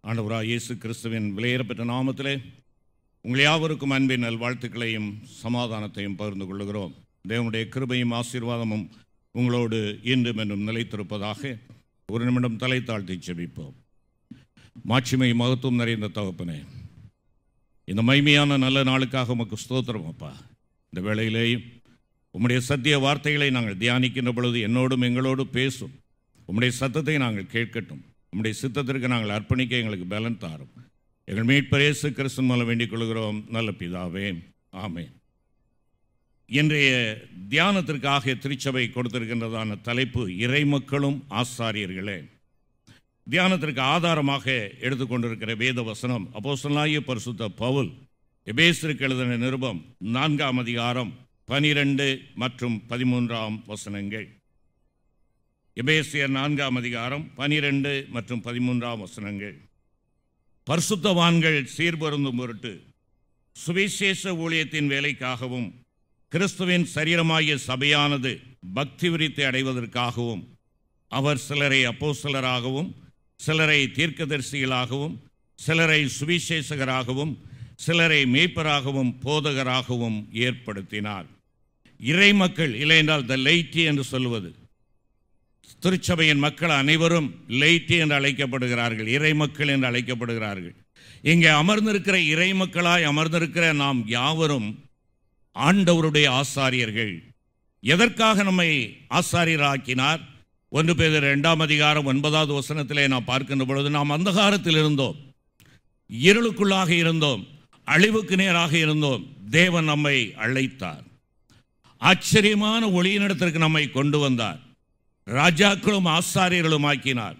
ஆண்டவராக இயேசு கிறிஸ்துவின் விலையேறப்பெற்ற நாமத்திலே உங்கள் யாவருக்கும் அன்பின் நல்வாழ்த்துக்களையும் சமாதானத்தையும் பகிர்ந்து கொள்கிறோம் தேவனுடைய கிருபையும் ஆசீர்வாதமும் உங்களோடு இன்றும் என்றும் நிலைத்திருப்பதாக ஒரு நிமிடம் தலை தாழ்த்தி செபிப்போம் மாட்சிமை மகத்துவம் நிறைந்த தகப்பனே இந்த மைமையான நல்ல நாளுக்காக உமக்கு ஸ்தோத்திரம் அப்பா இந்த வேளையிலேயும் உம்முடைய சத்திய வார்த்தைகளை நாங்கள் தியானிக்கின்ற பொழுது என்னோடும் எங்களோடு பேசும் உம்முடைய சத்தத்தை நாங்கள் கேட்கட்டும் உம்முடைய சித்தத்திற்கு நாங்கள் அர்ப்பணிக்க எங்களுக்கு பலன் தாரும் எங்கள் மீட்பர் இயேசு கிறிஸ்துவின் மூலம் வேண்டிக் கொள்கிறோம் நல்ல பிதாவே ஆமென் இன்றைய தியானத்திற்காக திருச்சபை கொடுத்திருக்கின்றதான தலைப்பு இறைமக்களும் ஆசாரியர்களே தியானத்திற்கு ஆதாரமாக எடுத்துக்கொண்டிருக்கிற வேத வசனம் அப்போஸ்தலனாகிய பரிசுத்த பவுல் எபேசருக்கு எழுதின நிருபம் நான்காம் அதிகாரம் பனிரெண்டு மற்றும் பதிமூன்றாம் வசனங்கள் எபேசியர் நான்காம் அதிகாரம் பனிரெண்டு மற்றும் பதிமூன்றாம் வசனங்கள் பரிசுத்தவான்கள் சீர்பொருந்தும் பொருட்டு சுவிசேஷ ஊழியத்தின் வேலைக்காகவும் கிறிஸ்துவின் சரீரமாகிய சபையானது பக்தி விருத்தி அடைவதற்காகவும் அவர் சிலரை அப்போஸ்தலராகவும் சிலரை தீர்க்கதரிசிகளாகவும் சிலரை சுவிசேஷகராகவும் சிலரை மேய்ப்பராகவும் போதகராகவும் ஏற்படுத்தினார் இறைமக்கள் இல்லை என்றால் த லைட்டி என்று சொல்வது திருச்சபையின் மக்கள் அனைவரும் லைட்டி என்று அழைக்கப்படுகிறார்கள் இறைமக்கள் என்று அழைக்கப்படுகிறார்கள் இங்கே அமர்ந்திருக்கிற இறைமக்களாய் அமர்ந்திருக்கிற நாம் யாவரும் ஆண்டவருடைய ஆசாரியர்கள் எதற்காக நம்மை ஆசாரியராக்கினார் ஒன்று பேர் இரண்டாம் அதிகாரம் ஒன்பதாவது வசனத்திலே நாம் பார்க்கின்ற பொழுது நாம் அந்தகாரத்தில் இருந்தோம் இருளுக்குள்ளாக இருந்தோம் அழிவுக்கு நேராக இருந்தோம் தேவன் நம்மை அழைத்தார் ஆச்சரியமான ஒளியினிடத்திற்கு நம்மை கொண்டு வந்தார் ராஜாக்களும் ஆசாரியர்களும் ஆக்கினார்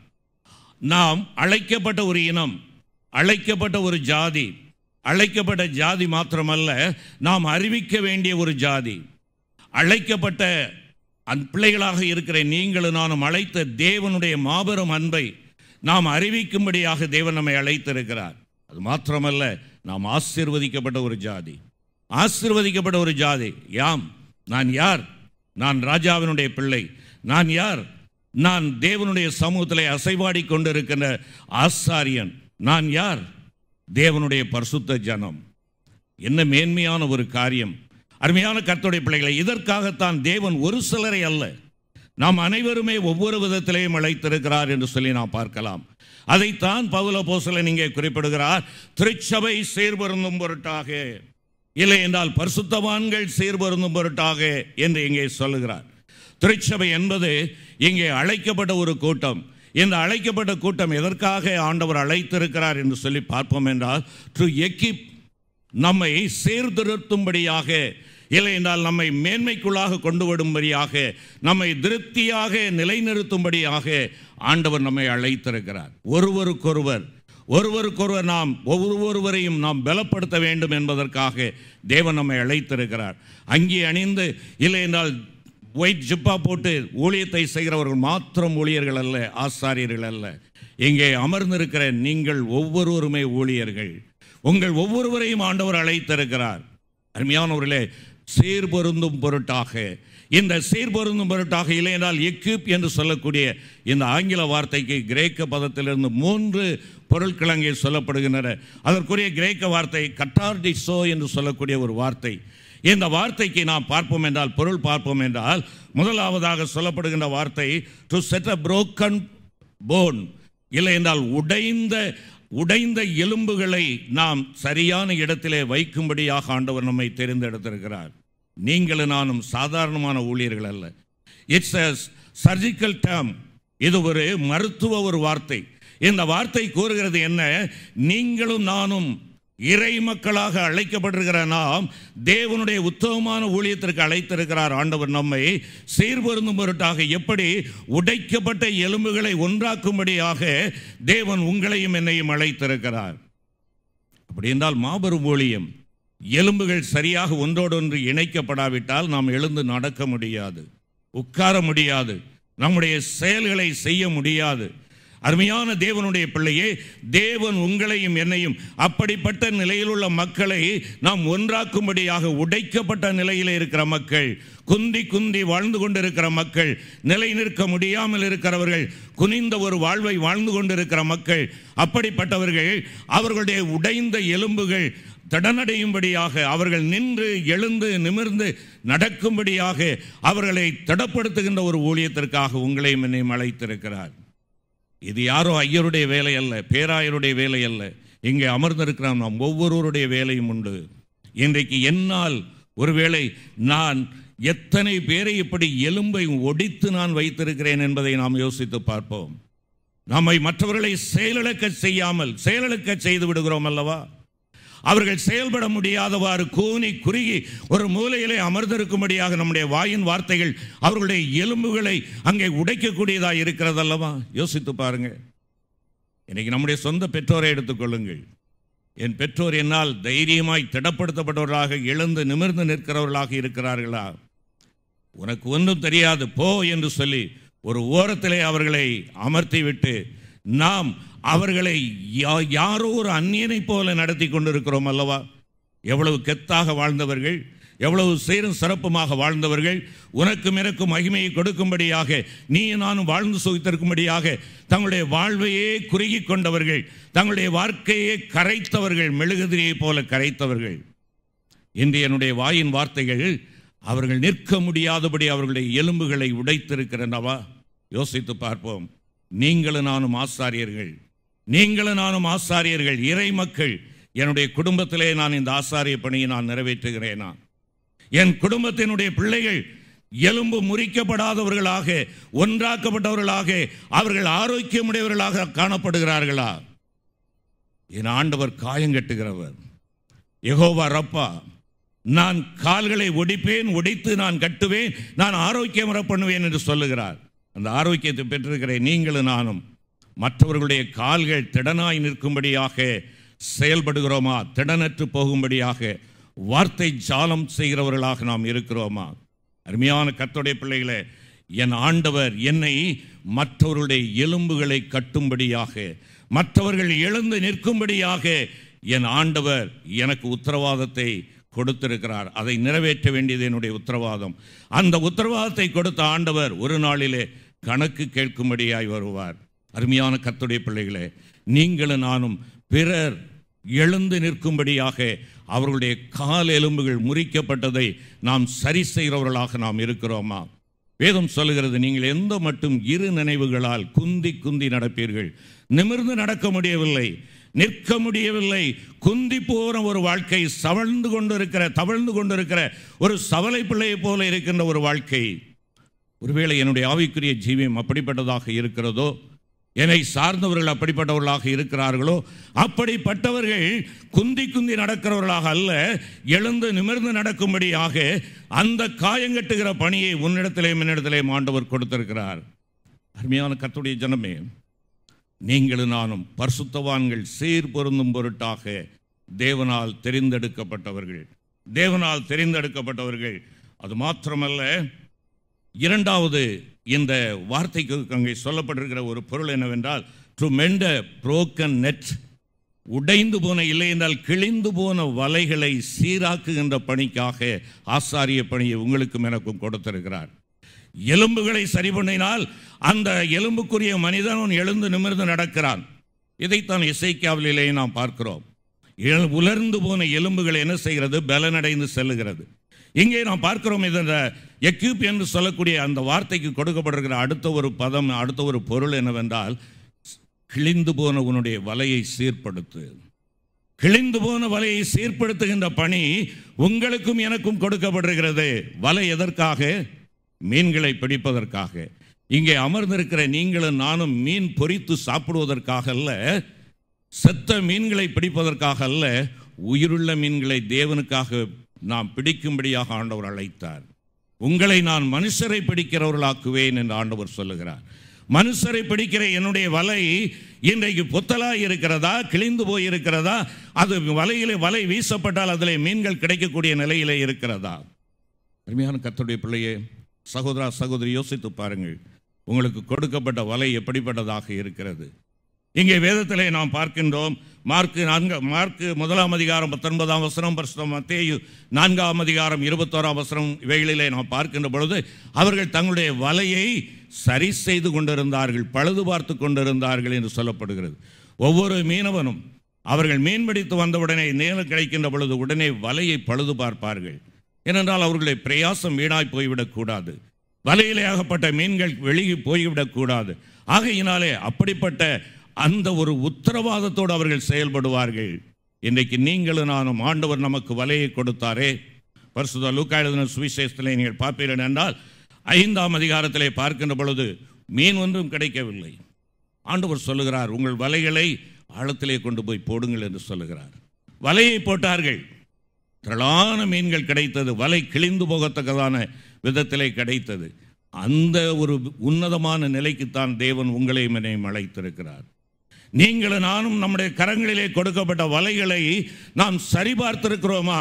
நாம் அழைக்கப்பட்ட ஒரு இனம் அழைக்கப்பட்ட ஒரு ஜாதி அழைக்கப்பட்ட ஜாதி மாத்திரமல்ல நாம் அறிவிக்க வேண்டிய ஒரு ஜாதி அழைக்கப்பட்ட அந் பிள்ளைகளாக இருக்கிற நீங்களும் நானும் அழைத்த தேவனுடைய மாபெரும் அன்பை நாம் அறிவிக்கும்படியாக தேவன் நம்மை அழைத்திருக்கிறார் அது மாத்திரமல்ல நாம் ஆசீர்வதிக்கப்பட்ட ஒரு ஜாதி ஆசீர்வதிக்கப்பட்ட ஒரு ஜாதி யாம் நான் யார் நான் ராஜாவினுடைய பிள்ளை நான் யார் நான் தேவனுடைய சமூகத்தில் அசைவாடி கொண்டிருக்கின்ற ஆசாரியன் நான் யார் தேவனுடைய பரிசுத்த ஜனம் என்ன மேன்மையான ஒரு காரியம் அருமையான கர்த்தருடைய பிள்ளைகளை இதற்காகத்தான் தேவன் ஒரு சிலரை அல்ல நாம் அனைவருமே ஒவ்வொரு விதத்திலேயும் அழைத்திருக்கிறார் என்று சொல்லி நாம் பார்க்கலாம் அதைத்தான் பவுல போசலன் இங்கே குறிப்பிடுகிறார் திருச்சபை சீர்பொருந்தும் பொருட்டாக இல்லை என்றால் பரிசுத்தவான்கள் சீர்பொருந்தும் பொருட்டாக என்று இங்கே சொல்லுகிறார் திருச்சபை என்பது இங்கே அழைக்கப்பட்ட ஒரு கூட்டம் இந்த அழைக்கப்பட்ட கூட்டம் எதற்காக ஆண்டவர் அழைத்திருக்கிறார் என்று சொல்லி பார்ப்போம் என்றால் டு எக்கிப் நம்மை சீர்திருத்தும்படியாக இல்லை என்றால் நம்மை மேன்மைக்குள்ளாக கொண்டு விடும்படியாக நம்மை திருப்தியாக நிலைநிறுத்தும்படியாக ஆண்டவர் நம்மை அழைத்திருக்கிறார் ஒருவருக்கொருவர் ஒருவருக்கொருவர் நாம் ஒவ்வொருவரையும் நாம் பலப்படுத்த வேண்டும் என்பதற்காக தேவன் நம்மை அழைத்திருக்கிறார் அங்கே அணிந்து இல்லை என்றால் ஒயிட் ஜிப்பா போட்டு ஊழியத்தை செய்கிறவர்கள் மாத்திரம் ஊழியர்கள் அல்ல ஆசாரியர்கள் அல்ல இங்கே அமர்ந்திருக்கிற நீங்கள் ஒவ்வொருவருமே ஊழியர்கள் உங்கள் ஒவ்வொருவரையும் ஆண்டவர் அழைத்திருக்கிறார் அருமையானவர்களே சீர்பொருந்தும் பொருட்டாக இந்த சீர்பொருந்தும் பொருட்டாக இல்லை என்றால் எக்யூப் என்று சொல்லக்கூடிய இந்த ஆங்கில வார்த்தைக்கு கிரேக்க பதத்திலிருந்து மூன்று பொருட்கள் அங்கே சொல்லப்படுகின்றன அதற்குரிய கிரேக்க வார்த்தை கட்டார்டிசோ என்று சொல்லக்கூடிய ஒரு வார்த்தை இந்த வார்த்தைக்கு நாம் பார்ப்போம் என்றால் பொருள் பார்ப்போம் என்றால் முதலாவதாக சொல்லப்படுகின்ற வார்த்தை to set a broken phone இல்லை என்றால் உடைந்த உடைந்த எலும்புகளை நாம் சரியான இடத்திலே வைக்கும்படியாக ஆண்டவர் நம்மை தெரிந்தெடுத்திருக்கிறார் நீங்களும் நானும் சாதாரணமான ஊழியர்கள் அல்ல இட்ஸ் அ சர்ஜிக்கல் டேம் இது ஒரு மருத்துவ ஒரு வார்த்தை இந்த வார்த்தை கூறுகிறது என்ன நீங்களும் நானும் இறை மக்களாக அழைக்கப்பட்டிருக்கிற நாம் தேவனுடைய உத்தமமான ஊழியத்திற்கு அழைத்திருக்கிறார் ஆண்டவர் நம்மை சீர்பொருந்தும் பொருட்டாக எப்படி உடைக்கப்பட்ட எலும்புகளை ஒன்றாக்கும்படியாக தேவன் உங்களையும் என்னையும் அழைத்திருக்கிறார் அப்படி என்றால் மாபெரும் ஊழியம் எலும்புகள் சரியாக ஒன்றோடொன்று இணைக்கப்படாவிட்டால் நாம் எழுந்து நடக்க முடியாது உட்கார முடியாது நம்முடைய செயல்களை செய்ய முடியாது அருமையான தேவனுடைய பிள்ளையே தேவன் உங்களையும் என்னையும் அப்படிப்பட்ட நிலையில் உள்ள மக்களை நாம் ஒன்றாக்கும்படியாக உடைக்கப்பட்ட நிலையில் இருக்கிற மக்கள் குந்தி குந்தி வாழ்ந்து கொண்டிருக்கிற மக்கள் நிலை நிற்க முடியாமல் இருக்கிறவர்கள் குனிந்த ஒரு வாழ்வை வாழ்ந்து கொண்டிருக்கிற மக்கள் அப்படிப்பட்டவர்கள் அவர்களுடைய உடைந்த எலும்புகள் திடனடையும்படியாக அவர்கள் நின்று எழுந்து நிமிர்ந்து நடக்கும்படியாக அவர்களை திடப்படுத்துகின்ற ஒரு ஊழியத்திற்காக உங்களையும் என்னையும் அழைத்திருக்கிறார் இது யாரோ ஐயருடைய வேலை அல்ல பேராயருடைய வேலை அல்ல இங்கே அமர்ந்திருக்கிற நாம் ஒவ்வொருவருடைய வேலையும் உண்டு இன்றைக்கு என்னால் ஒருவேளை நான் எத்தனை பேரை இப்படி எலும்பை ஒடித்து நான் வைத்திருக்கிறேன் என்பதை நாம் யோசித்து பார்ப்போம் நம்மை மற்றவர்களை செயலிழக்க செய்யாமல் செயலிழக்க செய்து விடுகிறோம் அல்லவா அவர்கள் செயல்பட முடியாதவாறு கூனி குறுகி ஒரு மூலையிலே அமர்ந்திருக்கும்படியாக நம்முடைய வாயின் வார்த்தைகள் அவர்களுடைய எலும்புகளை அங்கே உடைக்கக்கூடியதாக இருக்கிறது அல்லவா யோசித்து பாருங்க இன்னைக்கு நம்முடைய சொந்த பெற்றோரை எடுத்துக்கொள்ளுங்கள் என் பெற்றோர் என்னால் தைரியமாய் திடப்படுத்தப்பட்டவர்களாக எழுந்து நிமிர்ந்து நிற்கிறவர்களாக இருக்கிறார்களா உனக்கு ஒன்றும் தெரியாது போ என்று சொல்லி ஒரு ஓரத்திலே அவர்களை அமர்த்தி விட்டு நாம் அவர்களை யா- யாரோ ஒரு அந்நியனை போல நடத்தி கொண்டிருக்கிறோம் அல்லவா எவ்வளவு கெத்தாக வாழ்ந்தவர்கள் எவ்வளவு சீரும் சிறப்புமாக வாழ்ந்தவர்கள் உனக்கும் எனக்கும் மகிமையை கொடுக்கும்படியாக நீ நானும் வாழ்ந்து சுகித்திருக்கும்படியாக தங்களுடைய வாழ்வையே குறுகி கொண்டவர்கள் தங்களுடைய வாழ்க்கையே கரைத்தவர்கள் மெழுகுதிரியை போல கரைத்தவர்கள் இன்று என்னுடைய வாயின் வார்த்தைகள் அவர்கள் நிற்க முடியாதபடி அவர்களுடைய எலும்புகளை உடைத்திருக்கிறனவா யோசித்து பார்ப்போம் நீங்களும் நானும் ஆசாரியர்கள் நீங்களும் நானும் ஆசாரியர்கள் இறை மக்கள் என்னுடைய குடும்பத்திலே நான் இந்த ஆசாரிய பணியை நான் நிறைவேற்றுகிறேனா என் குடும்பத்தினுடைய பிள்ளைகள் எலும்பு முறிக்கப்படாதவர்களாக ஒன்றாக்கப்பட்டவர்களாக அவர்கள் ஆரோக்கியமுடையவர்களாக காணப்படுகிறார்களா என் ஆண்டவர் காயங்கட்டுகிறவர் யெகோவா ரப்பா நான் கால்களை ஒடிப்பேன் ஒடித்து நான் கட்டுவேன் நான் ஆரோக்கியம் பண்ணுவேன் என்று சொல்லுகிறார் அந்த ஆரோக்கியத்தை பெற்றிருக்கிற நீங்களும் நானும் மற்றவர்களுடைய கால்கள் திடனாய் நிற்கும்படியாக செயல்படுகிறோமா திடனற்று போகும்படியாக வார்த்தை ஜாலம் செய்கிறவர்களாக நாம் இருக்கிறோமா அருமையான கர்த்தருடைய பிள்ளைகளே என் ஆண்டவர் என்னை மற்றவர்களுடைய எலும்புகளை கட்டும்படியாக மற்றவர்கள் எழுந்து நிற்கும்படியாக என் ஆண்டவர் எனக்கு உத்தரவாதத்தை கொடுத்திருக்கிறார் அதை நிறைவேற்ற வேண்டியது என்னுடைய உத்தரவாதம் அந்த உத்தரவாதத்தை கொடுத்த ஆண்டவர் ஒரு நாளிலே கணக்கு கேட்கும்படியாய் வருவார் அருமையான கர்த்தருடைய பிள்ளைகளே நீங்களும் நானும் பிறர் எழுந்து நிற்கும்படியாக அவர்களுடைய கால் எலும்புகள் முறிக்கப்பட்டதை நாம் சரி செய்கிறவர்களாக நாம் இருக்கிறோமா வேதம் சொல்லுகிறது நீங்கள் எந்த மட்டும் இரு நினைவுகளால் குந்தி குந்தி நடப்பீர்கள் நிமிர்ந்து நடக்க முடியவில்லை நிற்க முடியவில்லை குந்தி போன ஒரு வாழ்க்கை சவழ்ந்து கொண்டிருக்கிற தவழ்ந்து கொண்டிருக்கிற ஒரு சவலை பிள்ளையை போல இருக்கின்ற ஒரு வாழ்க்கை ஒருவேளை என்னுடைய ஆவிக்குரிய ஜீவியம் அப்படிப்பட்டதாக இருக்கிறதோ என்னை சார்ந்தவர்கள் அப்படிப்பட்டவர்களாக இருக்கிறார்களோ அப்படிப்பட்டவர்கள் குந்தி குந்தி நடக்கிறவர்களாக அல்ல எழுந்து நிமிர்ந்து நடக்கும்படியாக அந்த காயங்கட்டுகிற பணியை உன்னிடத்திலே முன்னிடத்திலே ஆண்டவர் கொடுத்திருக்கிறார் அருமையான கர்த்தருடைய ஜனமே நீங்களும் நானும் பரிசுத்தவான்கள் சீர் பொருந்தும் பொருட்டாக தேவனால் தெரிந்தெடுக்கப்பட்டவர்கள் தேவனால் தெரிந்தெடுக்கப்பட்டவர்கள் அது மாத்திரமல்ல இரண்டாவது இந்த வார்த்தைக்கு அங்கே சொல்லப்பட்டிருக்கிற ஒரு பொருள் என்னவென்றால் டு மெண்ட புரோக்கன் நெட் உடைந்து போன இல்லை என்றால் கிழிந்து போன வலைகளை சீராக்குகின்ற பணிக்காக ஆசாரிய பணியை உங்களுக்கும் எனக்கும் கொடுத்திருக்கிறார் எலும்புகளை சரி பண்ணினால் அந்த எலும்புக்குரிய மனிதன் அவன் எழுந்து நிமிர்ந்து நடக்கிறான் இதைத்தான் இசைக்காவலிலே நாம் பார்க்கிறோம் எ- உலர்ந்து போன எலும்புகள் என்ன செய்கிறது பலனடைந்து செல்லுகிறது இங்கே நாம் பார்க்கிறோம் இந்த எக்யூப் என்று சொல்லக்கூடிய அந்த வார்த்தைக்கு கொடுக்கப்படுகிற அடுத்த ஒரு பதம் அடுத்த ஒரு பொருள் என்னவென்றால் கிழிந்து போன உன்னுடைய வலையை சீர்படுத்து கிழிந்து போன வலையை சீர்படுத்துகின்ற பணி உங்களுக்கும் எனக்கும் கொடுக்கப்படுகிறது வலை எதற்காக மீன்களை பிடிப்பதற்காக இங்கே அமர்ந்திருக்கிற நீங்களும் நானும் மீன் பொரித்து சாப்பிடுவதற்காக அல்ல செத்த மீன்களை பிடிப்பதற்காக அல்ல உயிருள்ள மீன்களை தேவனுக்காக நாம் பிடிக்கும்படியாக ஆண்டவர் அழைத்தார் உங்களை நான் மனுஷரை பிடிக்கிறவர்களாக்குவேன் என்று ஆண்டவர் சொல்லுகிறார் மனுஷரை பிடிக்கிற என்னுடைய வலை இன்றைக்கு பொத்தலாய் இருக்கிறதா கிழிந்து போய் இருக்கிறதா அது வலையிலே வலை வீசப்பட்டால் அதில் மீன்கள் கிடைக்கக்கூடிய நிலையிலே இருக்கிறதா அருமையான கர்த்தருடைய பிள்ளையே சகோதரா சகோதரி யோசித்து பாருங்கள் உங்களுக்கு கொடுக்கப்பட்ட வலை எப்படிப்பட்டதாக இருக்கிறது இங்கே வேதத்திலே நாம் பார்க்கின்றோம் மார்க்கு நான்கு மார்க்கு முதலாம் அதிகாரம் பத்தொன்பதாம் வசனம் பரிசுத்தம் மத்தேயு நான்காம் அதிகாரம் இருபத்தோராம் வசனம் இவைகளிலே நாம் பார்க்கின்ற பொழுது அவர்கள் தங்களுடைய வலையை சரி செய்து கொண்டிருந்தார்கள் பழுது பார்த்து கொண்டிருந்தார்கள் என்று சொல்லப்படுகிறது ஒவ்வொரு மீனவனும் அவர்கள் மீன்பிடித்து வந்தவுடனே நேரம் கிடைக்கின்ற பொழுது உடனே வலையை பழுது பார்ப்பார்கள் ஏனென்றால் அவர்களுடைய பிரயாசம் வீணாய் போய்விடக்கூடாது வலையிலே ஆகப்பட்ட மீன்கள் வெளியே போய்விடக்கூடாது ஆகையினாலே அப்படிப்பட்ட அந்த ஒரு உத்தரவாதத்தோடு அவர்கள் செயல்படுவார்கள் இன்றைக்கு நீங்களும் நானும் ஆண்டவர் நமக்கு வலையை கொடுத்தாரே பரிசுத்த லூக்கா எழுதின சுவிசேஷத்திலே நீங்கள் பார்ப்பீர்கள் என்றால் ஐந்தாம் அதிகாரத்திலே பார்க்கின்ற பொழுது மீன் ஒன்றும் கிடைக்கவில்லை ஆண்டவர் சொல்லுகிறார் உங்கள் வலைகளை ஆழத்திலே கொண்டு போய் போடுங்கள் என்று சொல்லுகிறார் வலையை போட்டார்கள் திரளான மீன்கள் கிடைத்தது வலை கிழிந்து போகத்தக்கதான விதத்திலே கிடைத்தது அந்த ஒரு உன்னதமான நிலைக்குத்தான் தேவன் உங்களையும் என்னையும் அழைத்திருக்கிறார் நீங்களும் நானும் நம்முடைய கரங்களிலே கொடுக்கப்பட்ட வலைகளை நாம் சரிபார்த்திருக்கிறோமா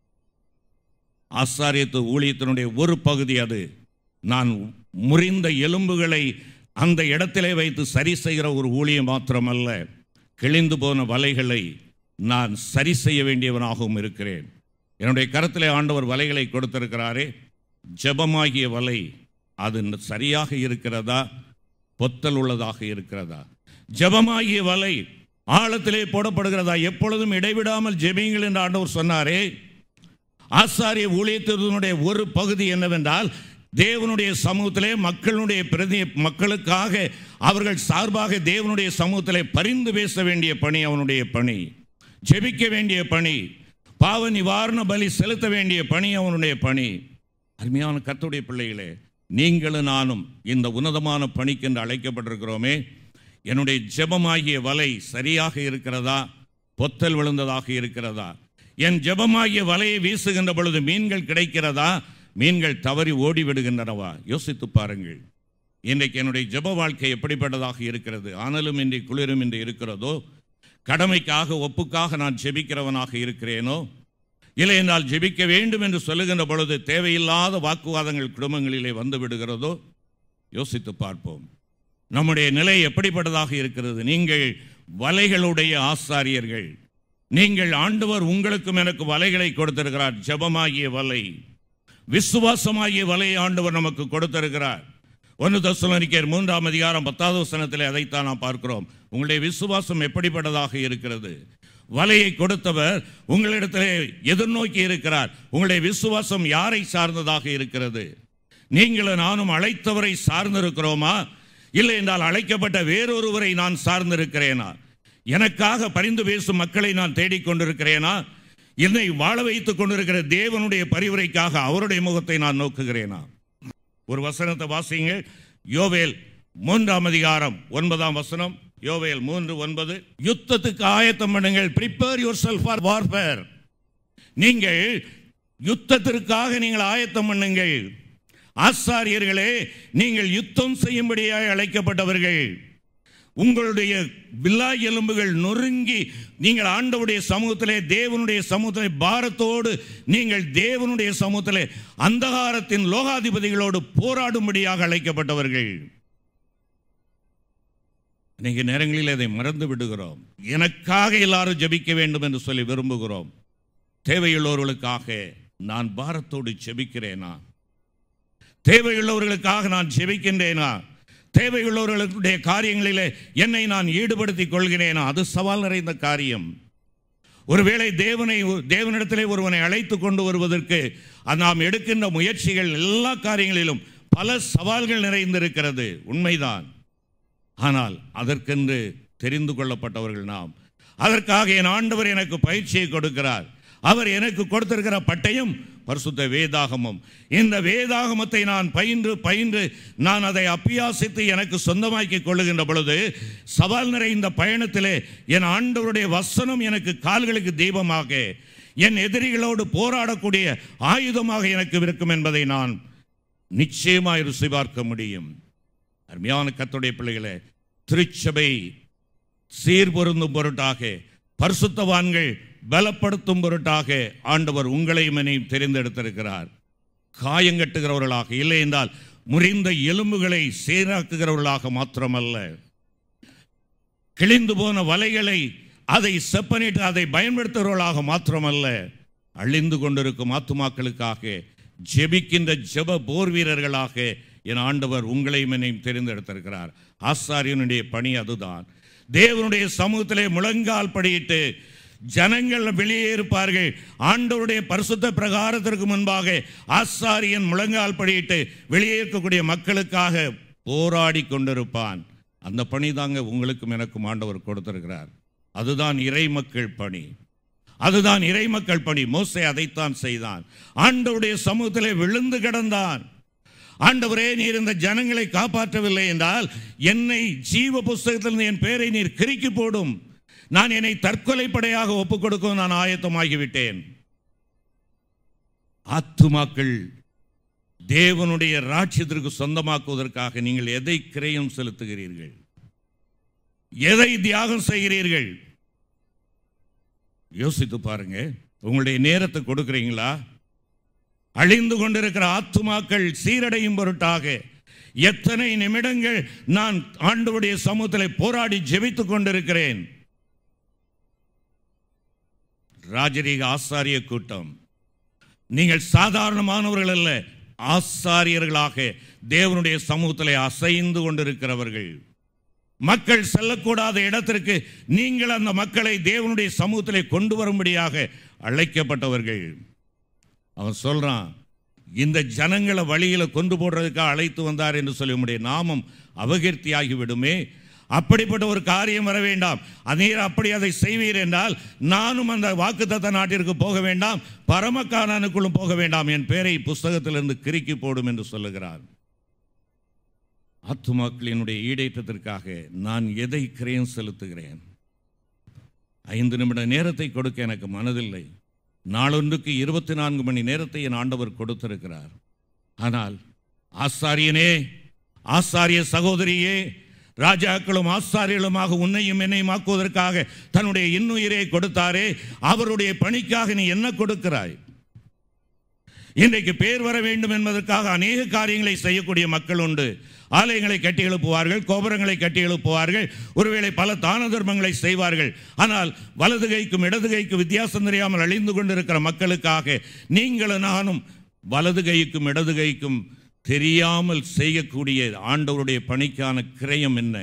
ஆசாரியத்து ஊழியத்தினுடைய ஒரு பகுதி அது நான் முறிந்த எலும்புகளை அந்த இடத்திலே வைத்து சரி செய்கிற ஒரு ஊழியம் மாத்திரமல்ல கிழிந்து போன வலைகளை நான் சரி செய்ய வேண்டியவனாகவும் இருக்கிறேன் என்னுடைய கரத்திலே ஆண்டவர் வலைகளை கொடுத்திருக்கிறாரே ஜெபமாகிய வலை அது சரியாக இருக்கிறதா பொத்தல் உள்ளதாக இருக்கிறதா ஜெபமாகிய வலை ஆழத்திலே போடப்படுகிறதா எப்பொழுதும் இடைவிடாமல் ஜெபிங்கள் என்று ஆண்டவர் சொன்னாரே ஆசாரிய ஊழியத்தினுடைய ஒரு பகுதி என்னவென்றால் தேவனுடைய சமூகத்திலே மக்களுடைய பிரதி மக்களுக்காக அவர்கள் சார்பாக தேவனுடைய சமூகத்திலே பரிந்து பேச வேண்டிய பணி அவனுடைய பணி ஜெபிக்க வேண்டிய பணி பாவ நிவாரண பலி செலுத்த வேண்டிய பணி அவனுடைய பணி அருமையான கர்த்தருடைய பிள்ளைகளே நீங்களும் நானும் இந்த உன்னதமான பணிக்கென்று அழைக்கப்பட்டிருக்கிறோமே என்னுடைய ஜெபமாகிய வலை சரியாக இருக்கிறதா பொத்தல் விழுந்ததாக இருக்கிறதா என் ஜெபமாகிய வலையை வீசுகின்ற பொழுது மீன்கள் கிடைக்கிறதா மீன்கள் தவறி ஓடி விடுகின்றனவா யோசித்து பாருங்கள் இன்றைக்கு என்னுடைய ஜெப வாழ்க்கை எப்படிப்பட்டதாக இருக்கிறது ஆனாலும் இன்றி குளிரும் இன்றி இருக்கிறதோ கடமைக்காக ஒப்புக்காக நான் ஜெபிக்கிறவனாக இருக்கிறேனோ இல்லை என்றால் ஜெபிக்க வேண்டும் என்று சொல்லுகின்ற பொழுது தேவையில்லாத வாக்குவாதங்கள் குடும்பங்களிலே வந்து விடுகிறதோ யோசித்து பார்ப்போம் நம்முடைய நிலை எப்படிப்பட்டதாக இருக்கிறது நீங்கள் வலைகளுடைய ஆசாரியர்கள் நீங்கள் ஆண்டவர் உங்களுக்கும் எனக்கு வலைகளை கொடுத்திருக்கிறார் ஜெபமாகிய வலை விசுவாசமாகிய வலையை ஆண்டவர் நமக்கு கொடுத்திருக்கிறார் ஒன்று தசுலனிக்கர் மூன்றாம் அதிகாரம் பத்தாவது வசனத்திலே அதைத்தான் நாம் பார்க்கிறோம் உங்களுடைய விசுவாசம் எப்படிப்பட்டதாக இருக்கிறது வலையை கொடுத்தவர் உங்களிடத்திலே எதிர்நோக்கி இருக்கிறார் உங்களுடைய விசுவாசம் யாரை சார்ந்ததாக இருக்கிறது நீங்களும் நானும் அழைத்தவரை சார்ந்திருக்கிறோமா இல்லை என்றால் அழைக்கப்பட்ட வேறொருவரை நான் சார்ந்திருக்கிறேனா எனக்காக பரிந்து பேசும் மக்களை நான் தேடிக்கொண்டிருக்கிறேனா என்னை வாழ வைத்துக் கொண்டிருக்கிற தேவனுடைய பரிவுரைக்காக அவருடைய முகத்தை நான் நோக்குகிறேனா ஒரு வசனத்தை வாசிங்க யோவேல் மூன்றாம் அதிகாரம் ஒன்பதாம் வசனம் யோவேல் மூன்று ஒன்பது யுத்தத்துக்கு ஆயத்தம் பண்ணுங்கள் prepare yourself for warfare நீங்கள் யுத்தத்திற்காக நீங்கள் ஆயத்தம் பண்ணுங்கள் ஆசாரியர்களே நீங்கள் யுத்தம் செய்யும்படியாக அழைக்கப்பட்டவர்கள் உங்களுடைய வில்லா எலும்புகள் நொறுங்கி நீங்கள் ஆண்டவுடைய சமூகத்திலே தேவனுடைய சமூகத்திலே பாரத்தோடு நீங்கள் தேவனுடைய சமூகத்திலே அந்தகாரத்தின் லோகாதிபதிகளோடு போராடும்படியாக அழைக்கப்பட்டவர்கள் அநேக நேரங்களில் அதை மறந்து விடுகிறோம் எனக்காக எல்லாரும் ஜெபிக்க வேண்டும் என்று சொல்லி விரும்புகிறோம் தேவையுள்ளவர்களுக்காக நான் பாரத்தோடு ஜெபிக்கிறேனா தேவையுள்ளவர்களுக்காக நான் ஜெபிக்கின்றேனா தேவையுள்ளவர்களுடைய காரியங்களிலே என்னை நான் ஈடுபடுத்திக் கொள்கிறேனா அது சவால் நிறைந்த காரியம் ஒருவேளை தேவனை தேவனிடத்திலே ஒருவனை அழைத்து கொண்டு வருவதற்கு அது நாம் எடுக்கின்ற முயற்சிகள் எல்லா காரியங்களிலும் பல சவால்கள் நிறைந்திருக்கிறது உண்மைதான் ஆனால் அதற்கென்று தெரிந்து கொள்ளப்பட்டவர்கள் நாம் அதற்காக என் ஆண்டவர் எனக்கு பயிற்சியை கொடுக்கிறார் அவர் எனக்கு கொடுத்திருக்கிற பட்டயம் பரிசுத்த வேதாகமம் இந்த வேதாகமத்தை நான் பயின்று பயின்று நான் அதை அப்பியாசித்து எனக்கு சொந்தமாக்கி கொள்ளுகின்ற பொழுது சவால் நிறைந்த பயணத்திலே என் ஆண்டவருடைய வசனம் எனக்கு கால்களுக்கு தீபமாக என் எதிரிகளோடு போராடக்கூடிய ஆயுதமாக எனக்கு இருக்கும் என்பதை நான் நிச்சயமாய் ருசி பார்க்க முடியும் அருமையான கத்துடைய பிள்ளைகளே திருச்சபை சீர்பொருந்தும் பொருட்டாக பரிசுத்தவான்கள் பலப்படுத்தும் பொருட்டாக ஆண்டவர் உங்களையும் என்னையும் தெரிந்தெடுத்திருக்கிறார் காயங்கட்டுகிறவர்களாக இல்லை என்றால் முறிந்த எலும்புகளை சீராக்குகிறவர்களாக மாத்திரமல்ல கிழிந்து போன வலைகளை அதை செப்பனிட்டு அதை பயன்படுத்துகிறவர்களாக மாத்திரமல்ல அழிந்து கொண்டிருக்கும் ஆத்துமாக்களுக்காக ஜெபிக்கின்ற ஜெப போர் வீரர்களாக என் ஆண்டவர் உங்களையும் என்னையும் தெரிந்தெடுத்திருக்கிறார் ஆசாரியனுடைய பணி அதுதான் தேவனுடைய சமூகத்திலே முழங்கால் படியிட்டு ஜனங்கள் வெளியே இருப்பார்கள் ஆண்டவருடைய பரிசுத்த பிரகாரத்திற்கு முன்பாக ஆசாரியன் முழங்கால் படியிட்டு வெளியே இருக்கக்கூடிய மக்களுக்காக போராடி கொண்டிருப்பான் அந்த பணி தாங்க உங்களுக்கும் எனக்கும் ஆண்டவர் கொடுத்திருக்கிறார் அதுதான் இறை மக்கள் பணி அதுதான் இறை மக்கள் பணி மோசே அதைத்தான் செய்தான் ஆண்டவருடைய சமூகத்திலே விழுந்து கிடந்தான் ஆண்டவரே நீர் இந்த ஜனங்களை காப்பாற்றவில்லை என்றால் என்னை ஜீவ புஸ்தகத்தில் என் பேரை நீர் கிறுக்கி போடும் நான் என்னை தற்கொலைப்படையாக ஒப்புக் கொடுக்கவும் நான் ஆயத்தமாகிவிட்டேன் ஆத்துமாக்கள் தேவனுடைய ராட்சியத்திற்கு சொந்தமாக்குவதற்காக நீங்கள் எதை கிரயம் செலுத்துகிறீர்கள் எதை தியாகம் செய்கிறீர்கள் யோசித்து பாருங்க உங்களுடைய நேரத்தை கொடுக்குறீங்களா அழிந்து கொண்டிருக்கிற ஆத்துமாக்கள் சீரடையும் பொருட்டாக எத்தனை நிமிடங்கள் நான் ஆண்டவருடைய சமூகத்தில் போராடி ஜெபித்துக் கொண்டிருக்கிறேன் ராஜரீக ஆசாரிய கூட்டம் நீங்கள் சாதாரணமானவர்கள் அல்ல ஆசாரியர்களாக தேவனுடைய சமூகத்தில் அசைந்து கொண்டிருக்கிறவர்கள் மக்கள் செல்லக்கூடாத இடத்திற்கு நீங்கள் அந்த மக்களை தேவனுடைய சமூகத்திலே கொண்டு வரும்படியாக அழைக்கப்பட்டவர்கள் அவன் சொல்றான் இந்த ஜனங்களை வழியில கொண்டு போடுறதுக்காக அழைத்து வந்தார் என்று சொல்லி உம்முடைய நாமம் அபகீர்த்தியாகி விடுமே அப்படிப்பட்ட ஒரு காரியம் வர வேண்டாம் அதீர் அப்படி அதை செய்வீர் என்றால் நானும் அந்த வாக்குத்தத்த நாட்டிற்கு போக வேண்டாம் பரமக்காரனுக்குள்ளும் போக வேண்டாம் என் பேரை புஸ்தகத்திலிருந்து கிறுக்கி போடும் என்று சொல்லுகிறார் ஆத்துமாக்களினுடைய ஈடேற்றத்திற்காக நான் எதை கிரயம் செலுத்துகிறேன் ஐந்து நிமிட நேரத்தை கொடுக்க எனக்கு மனதில்லை நாளொன்றுக்கு இருபத்தி நான்கு மணி நேரத்தை என் ஆண்டவர் கொடுத்திருக்கிறார் ஆனால் ஆசாரியனே ஆசாரிய சகோதரியே ராஜாக்களும் ஆசாரியர்களுமாக உன்னையும் என்னையும் ஆக்குவதற்காக தன்னுடைய இன்னுயிரை கொடுத்தாரே அவருடைய பணிக்காக நீ என்ன கொடுக்கிறாய் இன்றைக்கு பேர் வர வேண்டும் என்பதற்காக அநேக காரியங்களை செய்யக்கூடிய மக்கள் உண்டு ஆலயங்களை கட்டி எழுப்புவார்கள் கோபுரங்களை கட்டி எழுப்புவார்கள் ஒருவேளை பல தான தர்மங்களை செய்வார்கள் ஆனால் வலது கைக்கும் இடது கைக்கும் வித்தியாசம் தெரியாமல் அழிந்து கொண்டிருக்கிற மக்களுக்காக நீங்களும் நானும் வலது கைக்கும் இடது கைக்கும் தெரியாமல் செய்யக்கூடிய ஆண்டவருடைய பணிக்கான கிரயம் என்ன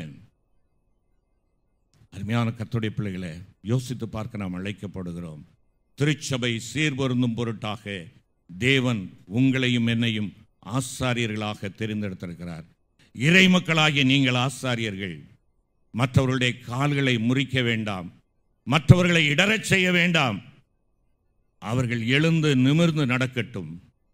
அருமையான கத்துடைய பிள்ளைகளை யோசித்து பார்க்க நாம் அழைக்கப்படுகிறோம் திருச்சபை சீர்பொருந்தும் பொருட்டாக தேவன் உங்களையும் என்னையும் ஆசாரியர்களாக தெரிந்தெடுத்திருக்கிறார் இறை மக்களாகிய நீங்கள் ஆசாரியர்கள் மற்றவர்களுடைய கால்களை முறிக்க வேண்டாம் மற்றவர்களை இடறச் செய்ய வேண்டாம் அவர்கள் எழுந்து நிமிர்ந்து நடக்கட்டும்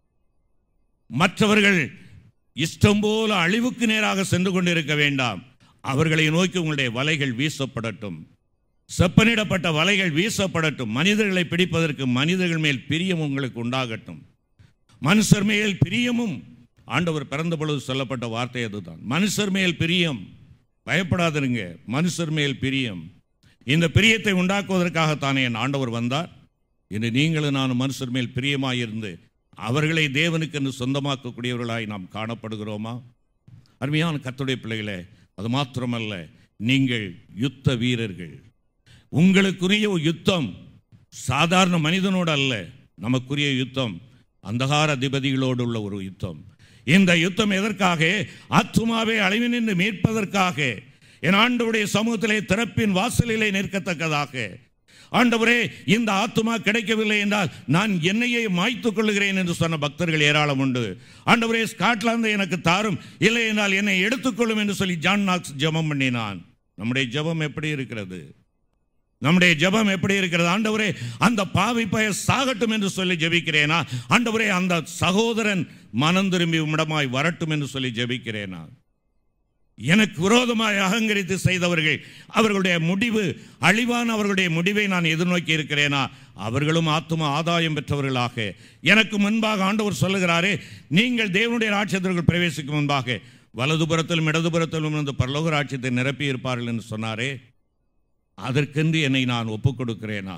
மற்றவர்கள் இஷ்டம் போல அழிவுக்கு நேராக சென்று கொண்டிருக்க வேண்டாம் அவர்களை நோக்கி உங்களுடைய வலைகள் வீசப்படட்டும் செப்பனிடப்பட்ட வலைகள் வீசப்படட்டும் மனிதர்களை பிடிப்பதற்கு மனிதர்கள் மேல் பிரியம் உங்களுக்கு உண்டாகட்டும் மனுஷர் மேல் பிரியமும் ஆண்டவர் பிறந்த பொழுது சொல்லப்பட்ட வார்த்தை அதுதான் மனுஷர் மேல் பிரியம் பயப்படாதிருங்க மனுஷர் மேல் பிரியம் இந்த பிரியத்தை உண்டாக்குவதற்காகத்தானே என் ஆண்டவர் வந்தார் இன்று நீங்களும் நான் மனுஷர் மேல் பிரியமாயிருந்து அவர்களை தேவனுக்கு என்று சொந்தமாக்கக்கூடியவர்களாய் நாம் காணப்படுகிறோமா அருமையான கத்துடைய பிள்ளைகளே அது மாத்திரமல்ல நீங்கள் யுத்த வீரர்கள் உங்களுக்குரிய ஒரு யுத்தம் சாதாரண மனிதனோடு அல்ல நமக்குரிய யுத்தம் அந்தகார அதிபதிகளோடு உள்ள ஒரு யுத்தம் இந்த யுத்தம் எதற்காக ஆத்துமாவை அழிவு நின்று மீட்பதற்காக என் ஆண்டவருடைய சமூகத்திலே திறப்பின் வாசலிலே நிற்கத்தக்கதாக ஆண்டவரே இந்த ஆத்துமா கிடைக்கவில்லை என்றால் நான் என்னையே மாய்த்துக் கொள்ளுகிறேன் என்று சொன்ன பக்தர்கள் ஏராளம் உண்டு ஆண்டவரே ஸ்காட்லாந்து எனக்கு தாரும் இல்லை என்றால் என்னை எடுத்துக்கொள்ளும் என்று சொல்லி ஜான் நாக்ஸ் ஜெபம் பண்ணினான் நம்முடைய ஜெபம் எப்படி இருக்கிறது நம்முடைய ஜெபம் எப்படி இருக்கிறது ஆண்டவரே அந்த பாவி பய சாகட்டும் என்று சொல்லி ஜெபிக்கிறேனா ஆண்டவரே அந்த சகோதரன் மனம் திரும்பி உம்மிடமாய் வரட்டும் என்று சொல்லி ஜெபிக்கிறேனா எனக்கு விரோதமாய் அகங்கரித்து செய்தவர்கள் அவர்களுடைய முடிவு அழிவான அவர்களுடைய முடிவை நான் எதிர்நோக்கி இருக்கிறேனா அவர்களும் ஆத்தும ஆதாயம் பெற்றவர்களாக எனக்கு முன்பாக ஆண்டவர் சொல்லுகிறாரே நீங்கள் தேவனுடைய ராட்சியத்திற்குள் பிரவேசிக்கும் முன்பாக வலதுபுறத்திலும் இடதுபுறத்திலும் இருந்து பரலோக ராட்சியத்தை நிரப்பி இருப்பார்கள் என்று சொன்னாரே அதற்கென்று என்னை நான் ஒப்புக் கொடுக்கிறேனா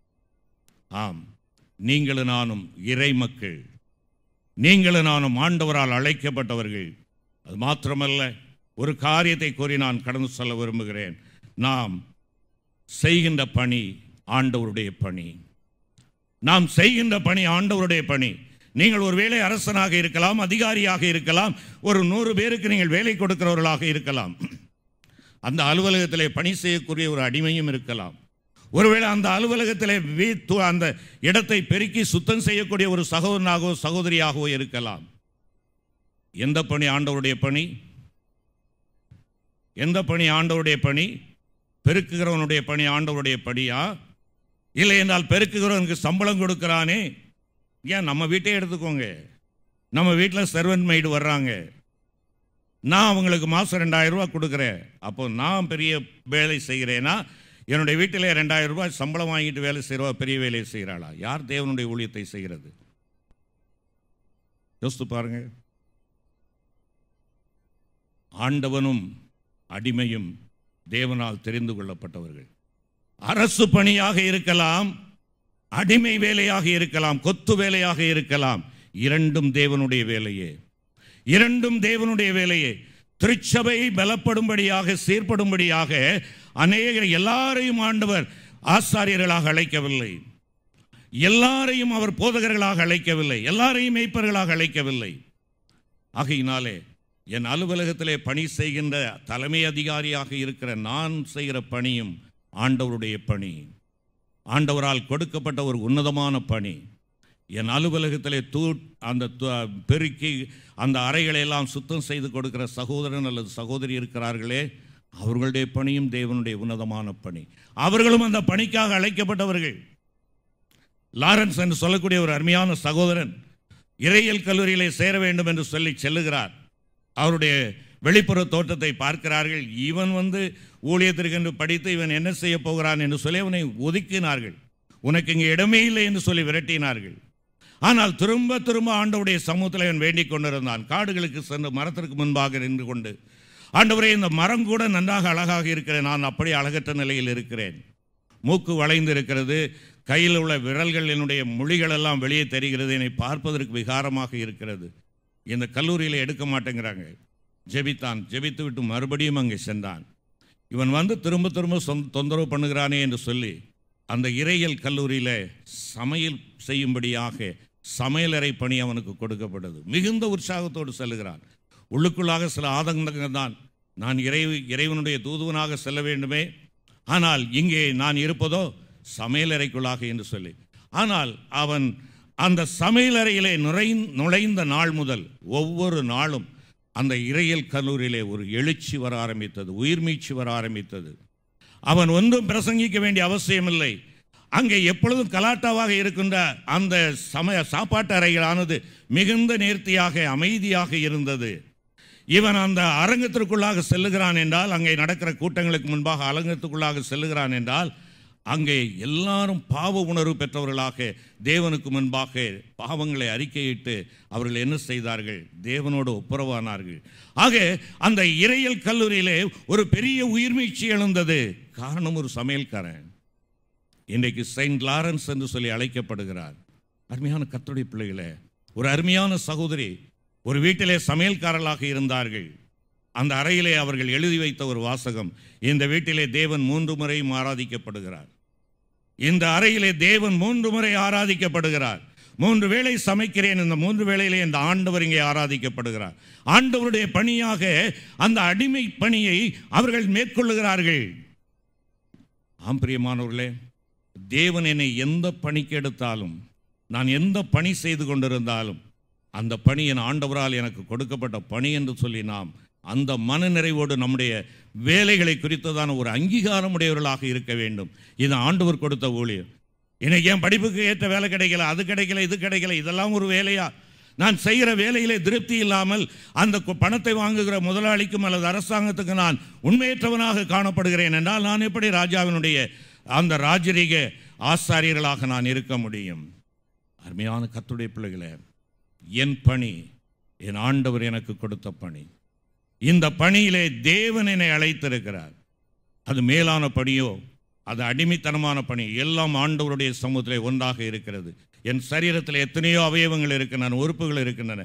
ஆம் நீங்களும் நானும் இறை மக்கள் நீங்களும் நானும் ஆண்டவரால் அழைக்கப்பட்டவர்கள் அது மாத்திரமல்ல ஒரு காரியத்தை கூறி நான் கடந்து சொல்ல விரும்புகிறேன் நாம் செய்கின்ற பணி ஆண்டவருடைய பணி நாம் செய்கின்ற பணி ஆண்டவருடைய பணி நீங்கள் ஒரு வேலை அரசனாக இருக்கலாம் அதிகாரியாக இருக்கலாம் ஒரு நூறு பேருக்கு நீங்கள் வேலை கொடுக்கிறவர்களாக இருக்கலாம் அந்த அலுவலகத்திலே பணி செய்யக்கூடிய ஒரு அடிமையும் இருக்கலாம் ஒருவேளை அந்த அலுவலகத்திலே வீட்டு அந்த இடத்தை பெருக்கி சுத்தம் செய்யக்கூடிய ஒரு சகோதரனாகவோ சகோதரியாகவோ இருக்கலாம் எந்த பணி ஆண்டவருடைய பணி எந்த பணி ஆண்டவருடைய பணி பெருக்குகிறவனுடைய பணி ஆண்டவருடைய பணியா இல்லை என்றால் பெருக்குகிறவனுக்கு சம்பளம் கொடுக்கிறானே ஏன் நம்ம வீட்டே எடுத்துக்கோங்க நம்ம வீட்டில் சர்வன்ட் மெய்டு வர்றாங்க நான் அவங்களுக்கு மாதம் ரெண்டாயிரம் ரூபாய் கொடுக்குறேன் அப்போ நான் பெரிய வேலை செய்கிறேன்னா என்னுடைய வீட்டில் ரெண்டாயிரம் ரூபாய் சம்பளம் வாங்கிட்டு வேலை செய்கிறவா பெரிய வேலையை செய்கிறாளா யார் தேவனுடைய ஊழியத்தை செய்கிறது யோசித்து பாருங்க ஆண்டவனும் அடிமையும் தேவனால் தெரிந்து கொள்ளப்பட்டவர்கள் அரசு பணியாக இருக்கலாம் அடிமை வேலையாக இருக்கலாம் கொத்து வேலையாக இருக்கலாம் இரண்டும் தேவனுடைய வேலையே இரண்டும் தேவனுடைய வேலையே திருச்சபை பலப்படும்படியாக சீர்படும்படியாக அநேக எல்லாரையும் ஆண்டவர் ஆசாரியர்களாக அழைக்கவில்லை எல்லாரையும் அவர் போதகர்களாக அழைக்கவில்லை எல்லாரையும் மெய்ப்பர்களாக அழைக்கவில்லை ஆகையினாலே என் அலுவலகத்திலே பணி செய்கின்ற தலைமை அதிகாரியாக இருக்கிற நான் செய்கிற பணியும் ஆண்டவருடைய பணி ஆண்டவரால் கொடுக்கப்பட்ட ஒரு உன்னதமான பணி என் அலுவலகத்திலே தூ அந்த து- பெருக்கி அந்த அறைகளை எல்லாம் சுத்தம் செய்து கொடுக்கிற சகோதரன் அல்லது சகோதரி இருக்கிறார்களே அவர்களுடைய பணியும் தேவனுடைய உன்னதமான பணி அவர்களும் அந்த பணிக்காக அழைக்கப்பட்டவர்கள் லாரன்ஸ் என்று சொல்லக்கூடிய ஒரு அருமையான சகோதரன் இறையியல் கல்லூரியிலே சேர வேண்டும் என்று சொல்லி செல்லுகிறார் அவருடைய வெளிப்புற தோற்றத்தை பார்க்கிறார்கள் இவன் வந்து ஊழியத்திற்கு என்று படித்து இவன் என்ன செய்ய போகிறான் என்று சொல்லி அவனை ஒதுக்கினார்கள் உனக்கு இங்கே இடமே இல்லை என்று சொல்லி விரட்டினார்கள் ஆனால் திரும்ப திரும்ப ஆண்டவருடைய சமூகத்தில் அவன் வேண்டிக் கொண்டிருந்தான் காடுகளுக்கு சென்று மரத்திற்கு முன்பாக நின்று கொண்டு ஆண்டவரே இந்த மரம் கூட நன்றாக அழகாக இருக்கிறேன் நான் அப்படி அழகற்ற நிலையில் இருக்கிறேன் மூக்கு வளைந்து இருக்கிறது கையில் உள்ள விரல்கள் என்னுடைய மொழிகள் எல்லாம் வெளியே தெரிகிறது என்னை பார்ப்பதற்கு விகாரமாக இருக்கிறது இந்த கல்லூரியில் எடுக்க மாட்டேங்கிறாங்க ஜெபித்தான் ஜெபித்து விட்டு மறுபடியும் அங்கே சென்றான் இவன் வந்து திரும்ப திரும்ப சொந்த தொந்தரவு பண்ணுகிறானே என்று சொல்லி அந்த இறையியல் கல்லூரியில் சமையல் செய்யும்படியாக சமையலறை பணி அவனுக்கு கொடுக்கப்பட்டது மிகுந்த உற்சாகத்தோடு செல்லுகிறான் உள்ளுக்குள்ளாக சில ஆதங்கங்கள் தான் நான் இறை இறைவனுடைய தூதுவனாக செல்ல வேண்டுமே ஆனால் இங்கே நான் இருப்பதோ சமையலறைக்குள்ளாக என்று சொல்லி ஆனால் அவன் அந்த சமையலறையிலே நுழை நுழைந்த நாள் முதல் ஒவ்வொரு நாளும் அந்த இறையியல் கல்லூரியிலே ஒரு எழுச்சி வர ஆரம்பித்தது உயிர்மீச்சு வர ஆரம்பித்தது அவன் ஒன்றும் பிரசங்கிக்க வேண்டிய அவசியமில்லை அங்கே எப்பொழுதும் கலாட்டாவாக இருக்கின்ற அந்த சமய சாப்பாட்டு அறைகளானது மிகுந்த நேர்த்தியாக அமைதியாக இருந்தது இவன் அந்த அரங்கத்திற்குள்ளாக செல்லுகிறான் என்றால் அங்கே நடக்கிற கூட்டங்களுக்கு முன்பாக அரங்கத்துக்குள்ளாக செல்லுகிறான் என்றால் அங்கே எல்லாரும் பாவ உணர்வு பெற்றவர்களாக தேவனுக்கு முன்பாக பாவங்களை அறிக்கையிட்டு அவர்கள் என்ன செய்தார்கள் தேவனோடு ஒப்புரவானார்கள் ஆக அந்த இறையியல் கல்லூரியிலே ஒரு பெரிய உயிர்மீழ்ச்சி எழுந்தது காரணம் ஒரு சமையல்காரன் இன்றைக்கு செயின்ட் லாரன்ஸ் என்று சொல்லி அழைக்கப்படுகிறார் அருமையான கத்துடைய பிள்ளைகளே ஒரு அருமையான சகோதரி ஒரு வீட்டிலே சமையல்காரர்களாக இருந்தார்கள் அந்த அறையிலே அவர்கள் எழுதி வைத்த ஒரு வாசகம் இந்த வீட்டிலே தேவன் மூன்று முறையும் ஆராதிக்கப்படுகிறார் இந்த அறையிலே தேவன் மூன்று முறை ஆராதிக்கப்படுகிறார் மூன்று வேளை சமைக்கிறேன் இந்த மூன்று வேளையிலே இந்த ஆண்டவர் இங்கே ஆராதிக்கப்படுகிறார் ஆண்டவருடைய பணியாக அந்த அடிமை பணியை அவர்கள் மேற்கொள்ளுகிறார்கள் ஆம் பிரியமானவர்களே தேவன் என்னை எந்த பணிக்கு எடுத்தாலும் நான் எந்த பணி செய்து கொண்டிருந்தாலும் அந்த பணி என் ஆண்டவரால் எனக்கு கொடுக்கப்பட்ட பணி என்று சொல்லி நாம் அந்த மன நிறைவோடு நம்முடைய வேலைகளை குறித்ததான ஒரு அங்கீகாரம் உடையவர்களாக இருக்க வேண்டும் இது ஆண்டவர் கொடுத்த ஊழியம் இன்னைக்கு என் படிப்புக்கு ஏற்ற வேலை கிடைக்கல அது கிடைக்கல இது கிடைக்கல இதெல்லாம் ஒரு வேலையா நான் செய்கிற வேலையிலே திருப்தி இல்லாமல் அந்த கு- பணத்தை வாங்குகிற முதலாளிக்கும் அல்லது அரசாங்கத்துக்கு நான் உண்மையற்றவனாக காணப்படுகிறேன் என்றால் நான் எப்படி ராஜாவினுடைய அந்த ராஜரீக ஆசாரியர்களாக நான் இருக்க முடியும் அருமையான கத்துடைய பிள்ளைகளே என் பணி என் ஆண்டவர் எனக்கு கொடுத்த பணி இந்த பணியிலே தேவன் என்னை அழைத்திருக்கிறார் அது மேலான பணியோ அது அடிமைத்தனமான பணி எல்லாம் ஆண்டவருடைய சமூகத்திலே ஒன்றாக இருக்கிறது என் சரீரத்தில் எத்தனையோ அவயவங்கள் இருக்கின்றன உறுப்புகள் இருக்கின்றன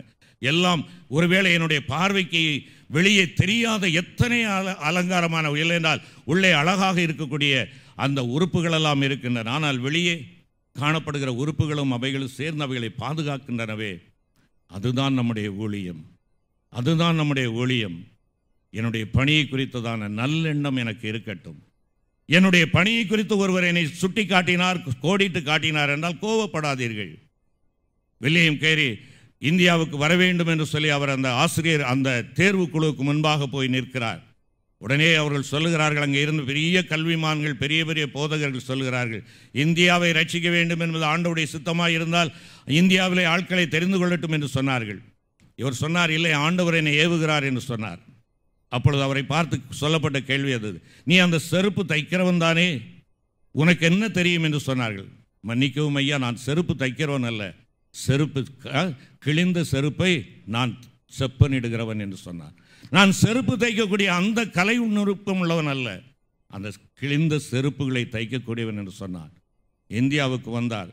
எல்லாம் ஒருவேளை என்னுடைய பார்வைக்கு வெளியே தெரியாத எத்தனை அல அலங்காரமான இல்லை என்றால் உள்ளே அழகாக இருக்கக்கூடிய அந்த உறுப்புகளெல்லாம் இருக்கின்றன ஆனால் வெளியே காணப்படுகிற உறுப்புகளும் அவைகளும் சேர்ந்து அவைகளை பாதுகாக்கின்றனவே அதுதான் நம்முடைய ஊழியம் அதுதான் நம்முடைய ஊழியம் என்னுடைய பணியை குறித்ததான நல்லெண்ணம் எனக்கு இருக்கட்டும் என்னுடைய பணியை குறித்து ஒருவர் என்னை சுட்டி காட்டினார் கோடிட்டு காட்டினார் என்றால் கோவப்படாதீர்கள் வில்லியம் கேரி இந்தியாவுக்கு வர வேண்டும் என்று சொல்லி அவர் அந்த ஆசிரியர் அந்த தேர்வு குழுவுக்கு முன்பாக போய் நிற்கிறார் உடனே அவர்கள் சொல்லுகிறார்கள் அங்கே இருந்து பெரிய கல்விமான்கள் பெரிய பெரிய போதகர்கள் சொல்லுகிறார்கள் இந்தியாவை ரட்சிக்க வேண்டும் என்பது ஆண்டவுடைய சித்தமாக இருந்தால் இந்தியாவிலே ஆட்களை தெரிந்து கொள்ளட்டும் என்று சொன்னார்கள் இவர் சொன்னார் இல்லை ஆண்டவர் என்னை ஏவுகிறார் என்று சொன்னார் அப்பொழுது அவரை பார்த்து சொல்லப்பட்ட கேள்வி அது நீ அந்த செருப்பு தைக்கிறவன் தானே உனக்கு என்ன தெரியும் என்று சொன்னார்கள் மன்னிக்கவும் ஐயா நான் செருப்பு தைக்கிறவன் அல்ல செருப்பு க- கிழிந்த செருப்பை நான் செப்பனிடுகிறவன் என்று சொன்னார் நான் செருப்பு தைக்கக்கூடிய அந்த கலை நுணுக்கம் உள்ளவன் அல்ல அந்த கிழிந்த செருப்புகளை தைக்கக்கூடியவன் என்று சொன்னார் இந்தியாவுக்கு வந்தார்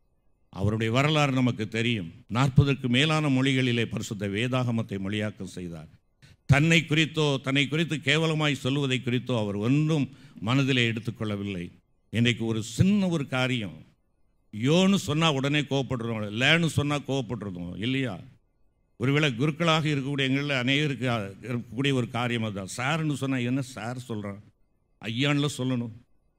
அவருடைய வரலாறு நமக்கு தெரியும் நாற்பதற்கு மேலான மொழிகளிலே பரிசுத்த வேதாகமத்தை மொழியாக்கம் செய்தார் தன்னை குறித்தோ தன்னை குறித்து கேவலமாய் சொல்லுவதை குறித்தோ அவர் ஒன்றும் மனதிலே எடுத்துக்கொள்ளவில்லை இன்றைக்கு ஒரு சின்ன ஒரு காரியம் யோன்னு சொன்னால் உடனே கோவப்படுறோம் லேன்னு சொன்னால் கோவப்படுறதும் இல்லையா ஒருவேளை குருக்களாக இருக்கக்கூடிய எங்களில் அநேகருக்கு இருக்கக்கூடிய ஒரு காரியம் அதுதான் சார்னு சொன்னால் என்ன சார் சொல்கிறான் ஐயான்ல சொல்லணும்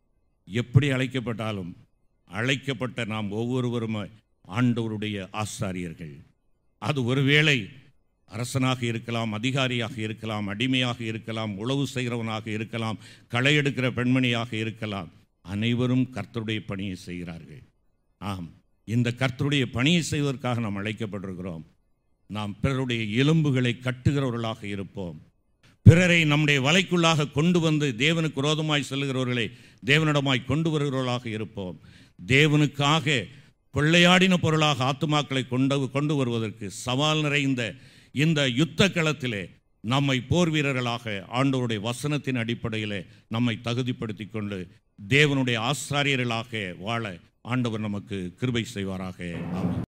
எப்படி அழைக்கப்பட்டாலும் அழைக்கப்பட்ட நாம் ஒவ்வொருவரும் ஆண்டவருடைய ஆசாரியர்கள் அது ஒருவேளை அரசனாக இருக்கலாம் அதிகாரியாக இருக்கலாம் அடிமையாக இருக்கலாம் உழவு செய்கிறவனாக இருக்கலாம் களை எடுக்கிற பெண்மணியாக இருக்கலாம் அனைவரும் கர்த்தருடைய பணியை செய்கிறார்கள் ஆம் இந்த கர்த்தருடைய பணியை செய்வதற்காக நாம் அழைக்கப்பட்டிருக்கிறோம் நாம் பிறருடைய எலும்புகளை கட்டுகிறவர்களாக இருப்போம் பிறரை நம்முடைய வலைக்குள்ளாக கொண்டு வந்து தேவனுக்கு விரோதமாய் செல்லுகிறவர்களை தேவனிடமாய் கொண்டு வருகிறவர்களாக இருப்போம் தேவனுக்காக கொள்ளையாடின பொருளாக ஆத்துமாக்களை கொண்டு கொண்டு வருவதற்கு சவால் நிறைந்த இந்த யுத்த களத்திலே நம்மை போர் வீரர்களாக ஆண்டவருடைய வசனத்தின் அடிப்படையிலே நம்மை தகுதிப்படுத்தி கொண்டு தேவனுடைய ஆசாரியர்களாக வாழ ஆண்டவர் நமக்கு கிருபை செய்வாராக ஆமென்